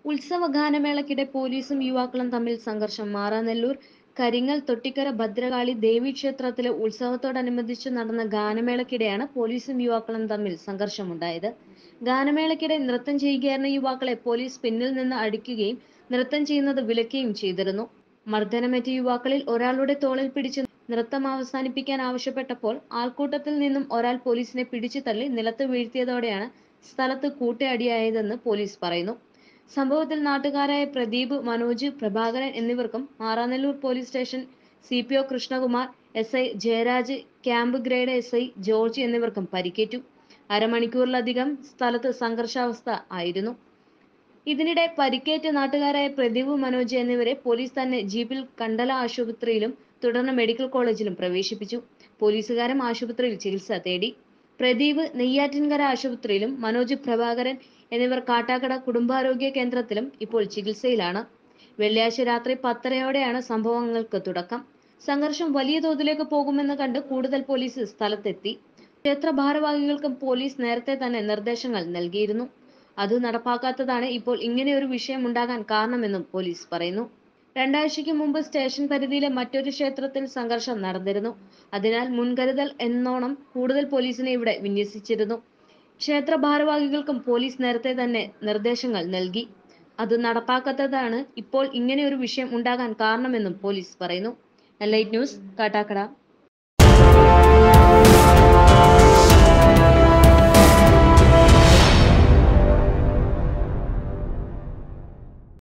ഉത്സവ ഗാനമേളയ്ക്കിടെ പോലീസും യുവാക്കളും തമ്മിൽ സംഘർഷം മാറാനെല്ലൂർ കരിങ്ങൽ തൊട്ടിക്കര ഭദ്രകാളി ദേവീക്ഷേത്രത്തിലെ ഉത്സവത്തോടനുബന്ധിച്ച് നടന്ന ഗാനമേളയ്ക്കിടെയാണ് പോലീസും യുവാക്കളും തമ്മിൽ സംഘർഷമുണ്ടായത് ഗാനമേളയ്ക്കിടെ നൃത്തം ചെയ്യുകയായിരുന്ന യുവാക്കളെ പോലീസ് പിന്നിൽ നിന്ന് അടിക്കുകയും നൃത്തം ചെയ്യുന്നത് വിലക്കുകയും ചെയ്തിരുന്നു മർദ്ദനമേറ്റ യുവാക്കളിൽ ഒരാളുടെ തോളിൽ പിടിച്ച് നൃത്തം അവസാനിപ്പിക്കാൻ ആവശ്യപ്പെട്ടപ്പോൾ ആൾക്കൂട്ടത്തിൽ നിന്നും ഒരാൾ പോലീസിനെ പിടിച്ചു തള്ളി നിലത്ത് വീഴ്ത്തിയതോടെയാണ് സ്ഥലത്ത് കൂട്ടയടിയായതെന്ന് പോലീസ് പറയുന്നു സംഭവത്തിൽ നാട്ടുകാരായ പ്രദീപ് മനോജ് പ്രഭാകരൻ എന്നിവർക്കും Maranalloor police station C P O Krishnakumar S I Jayaraj camp grade S I George എന്നിവർക്കും പരിക്കേറ്റു അരമണിക്കൂറിലധികം സ്ഥലത്ത് സംഘർഷാവസ്ഥ ആയിരുന്നു ഇതിനിടെ പരിക്കേറ്റ നാട്ടുകാരായ പ്രദീപ് മനോജ് എന്നിവരെ പോലീസ് തന്നെ ജീപ്പിൽ കണ്ടല ആശുപത്രിയിലും തുടർന്ന് മെഡിക്കൽ കോളേജിലും പ്രവേശിപ്പിച്ചു പോലീസുകാരും ആശുപത്രിയിൽ ചികിത്സ തേടി പ്രദീപ് നെയ്യാറ്റിൻകര ആശുപത്രിയിലും മനോജ് പ്രഭാകരൻ എന്നിവർ കാട്ടാക്കട കുടുംബാരോഗ്യ കേന്ദ്രത്തിലും ഇപ്പോൾ ചികിത്സയിലാണ് വെള്ളിയാഴ്ച രാത്രി പത്തരയോടെയാണ് സംഭവങ്ങൾക്ക് തുടക്കം സംഘർഷം വലിയ തോതിലേക്ക് പോകുമെന്ന് കണ്ട് കൂടുതൽ പോലീസ് സ്ഥലത്തെത്തി ക്ഷേത്ര ഭാരവാഹികൾക്കും പോലീസ് നേരത്തെ തന്നെ നിർദ്ദേശങ്ങൾ നൽകിയിരുന്നു അത് നടപ്പാക്കാത്തതാണ് ഇപ്പോൾ ഇങ്ങനെ ഒരു വിഷയം ഉണ്ടാകാൻ കാരണമെന്നും പോലീസ് പറയുന്നു രണ്ടാഴ്ചയ്ക്ക് മുമ്പ് സ്റ്റേഷൻ പരിധിയിലെ മറ്റൊരു ക്ഷേത്രത്തിൽ സംഘർഷം നടന്നിരുന്നു അതിനാൽ മുൻകരുതൽ എന്നോണം കൂടുതൽ പോലീസിനെ ഇവിടെ വിന്യസിച്ചിരുന്നു ക്ഷേത്ര ഭാരവാഹികൾക്കും പോലീസ് നേരത്തെ തന്നെ നിർദ്ദേശങ്ങൾ നൽകി അത് നടപ്പാക്കാത്തതാണ് ഇപ്പോൾ ഇങ്ങനെ ഒരു വിഷയം ഉണ്ടാകാൻ കാരണമെന്നും പോലീസ് പറയുന്നു ലൈറ്റ് ന്യൂസ് കാട്ടാക്കട